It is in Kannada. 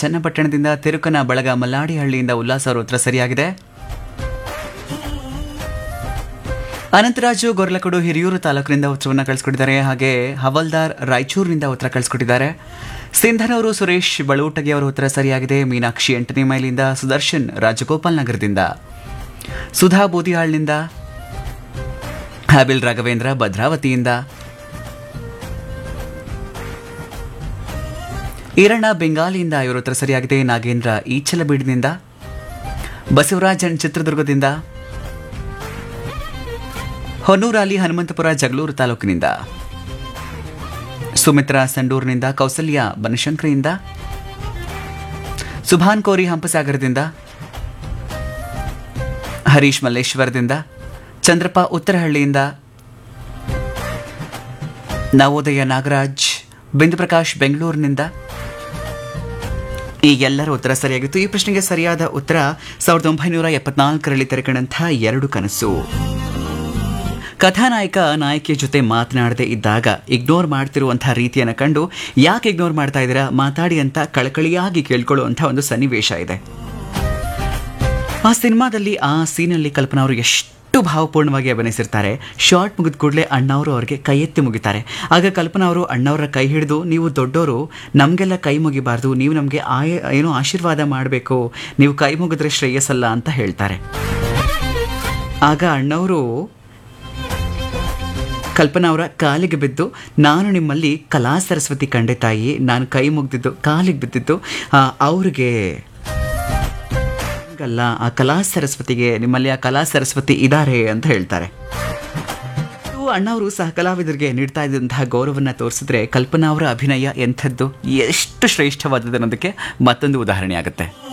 ಚನ್ನಪಟ್ಟಣದಿಂದ ತಿರುಕನ ಬಳಗ ಮಲ್ಲಾಡಿಹಳ್ಳಿಯಿಂದ ಉಲ್ಲಾಸ ಅವರ ಉತ್ತರ ಸರಿಯಾಗಿದೆ ಅನಂತರಾಜು ಗೊರ್ಲಕೊಡು ಹಿರಿಯೂರು ತಾಲೂಕಿನಿಂದ ಉತ್ತರವನ್ನು ಕಳಿಸ್ಕೊಟ್ಟಿದ್ದಾರೆ ಹಾಗೆ ಹವಲ್ದಾರ್ ರಾಯಚೂರಿನಿಂದ ಉತ್ತರ ಕಳಿಸ್ಕೊಟ್ಟಿದ್ದಾರೆ ಸಿಂಧನವರು ಸುರೇಶ್ ಬಳೂಟಗಿ ಅವರ ಉತ್ತರ ಸರಿಯಾಗಿದೆ ಮೀನಾಕ್ಷಿ ಎಂಟನೇ ಮೈಲಿಂದ ಸುದರ್ಶನ್ ರಾಜಗೋಪಾಲ್ ನಗರದಿಂದ ಸುಧಾ ಬೂದಿಯಾಳ್ನಿಂದ ಹಾಬಿಲ್ ರಾಘವೇಂದ್ರ ಭದ್ರಾವತಿಯಿಂದ ಈರಣ್ಣ ಬೆಂಗಾಲಿಯಿಂದ ಇವರ ಉತ್ತರ ಸರಿಯಾಗಿದೆ ನಾಗೇಂದ್ರ ಈಚಲಬೀಡಿನಿಂದ ಬಸವರಾಜನ್ ಚಿತ್ರದುರ್ಗದಿಂದ ಹೊನ್ನೂರಲ್ಲಿ ಹನುಮಂತಪುರ ಜಗಳೂರು ತಾಲೂಕಿನಿಂದ ಸುಮಿತ್ರಾ ಸಂಡೂರಿನಿಂದ ಕೌಸಲ್ಯ ಬನಶಂಕರಿಯಿಂದ ಸುಭಾನ್ ಕೋರಿ ಹಂಪಸಾಗರದಿಂದ ಹರೀಶ್ ಮಲ್ಲೇಶ್ವರದಿಂದ ಚಂದ್ರಪ್ಪ ಉತ್ತರಹಳ್ಳಿಯಿಂದ ನವೋದಯ ನಾಗರಾಜ್ ಬಿಂದು ಪ್ರಕಾಶ್ ಬೆಂಗಳೂರಿನಿಂದ ಈ ಎಲ್ಲರ ಉತ್ತರ ಸರಿಯಾಗಿತ್ತು ಈ ಪ್ರಶ್ನೆಗೆ ಸರಿಯಾದ ಉತ್ತರ ಸಾವಿರದ ಒಂಬೈನೂರ ಎಪ್ಪತ್ನಾಲ್ಕರಲ್ಲಿ ತೆರೆಕಂಡಂತಹ ಎರಡು ಕನಸು ಕಥಾನಾಯಕ ನಾಯಕಿಯ ಜೊತೆ ಮಾತನಾಡದೇ ಇದ್ದಾಗ ಇಗ್ನೋರ್ ಮಾಡ್ತಿರುವಂತಹ ರೀತಿಯನ್ನು ಕಂಡು ಯಾಕೆ ಇಗ್ನೋರ್ ಮಾಡ್ತಾ ಇದ್ದೀರಾ ಮಾತಾಡಿ ಅಂತ ಕಳಕಳಿಯಾಗಿ ಕೇಳ್ಕೊಳ್ಳುವಂಥ ಒಂದು ಸನ್ನಿವೇಶ ಇದೆ ಆ ಸಿನಿಮಾದಲ್ಲಿ ಆ ಸೀನಲ್ಲಿ ಕಲ್ಪನಾ ಅವರು ಎಷ್ಟು ಭಾವಪೂರ್ಣವಾಗಿ ಅಭಿನಯಿಸಿರ್ತಾರೆ ಶಾರ್ಟ್ ಮುಗಿದ ಕೂಡಲೇ ಅಣ್ಣವರು ಅವ್ರಿಗೆ ಕೈ ಎತ್ತಿ ಮುಗಿತಾರೆ ಆಗ ಕಲ್ಪನಾ ಅವರು ಅಣ್ಣವರ ಕೈ ಹಿಡಿದು ನೀವು ದೊಡ್ಡವರು ನಮಗೆಲ್ಲ ಕೈ ಮುಗಿಬಾರ್ದು ನೀವು ನಮಗೆ ಆಯ ಏನೋ ಆಶೀರ್ವಾದ ಮಾಡಬೇಕು ನೀವು ಕೈ ಮುಗಿದ್ರೆ ಶ್ರೇಯಸ್ಸಲ್ಲ ಅಂತ ಹೇಳ್ತಾರೆ ಆಗ ಅಣ್ಣವರು ಕಲ್ಪನಾ ಅವರ ಕಾಲಿಗೆ ಬಿದ್ದು ನಾನು ನಿಮ್ಮಲ್ಲಿ ಕಲಾ ಸರಸ್ವತಿ ಕಂಡೆ ತಾಯಿ ನಾನು ಕೈ ಮುಗ್ದಿದ್ದು ಕಾಲಿಗೆ ಬಿದ್ದಿದ್ದು ಆ, ಅವ್ರಿಗೆ ಅಲ್ಲ ಆ ಕಲಾ ಸರಸ್ವತಿಗೆ ನಿಮ್ಮಲ್ಲಿ ಆ ಕಲಾ ಸರಸ್ವತಿ ಇದ್ದಾರೆ ಅಂತ ಹೇಳ್ತಾರೆ ಇವು ಅಣ್ಣವರು ಸಹ ಕಲಾವಿದರಿಗೆ ನೀಡ್ತಾ ಇದ್ದಂತಹ ಗೌರವನ್ನ ತೋರಿಸಿದ್ರೆ ಕಲ್ಪನಾ ಅವರ ಅಭಿನಯ ಎಂಥದ್ದು ಎಷ್ಟು ಶ್ರೇಷ್ಠವಾದದ್ದು ಅನ್ನೋದಕ್ಕೆ ಮತ್ತೊಂದು ಉದಾಹರಣೆ ಆಗುತ್ತೆ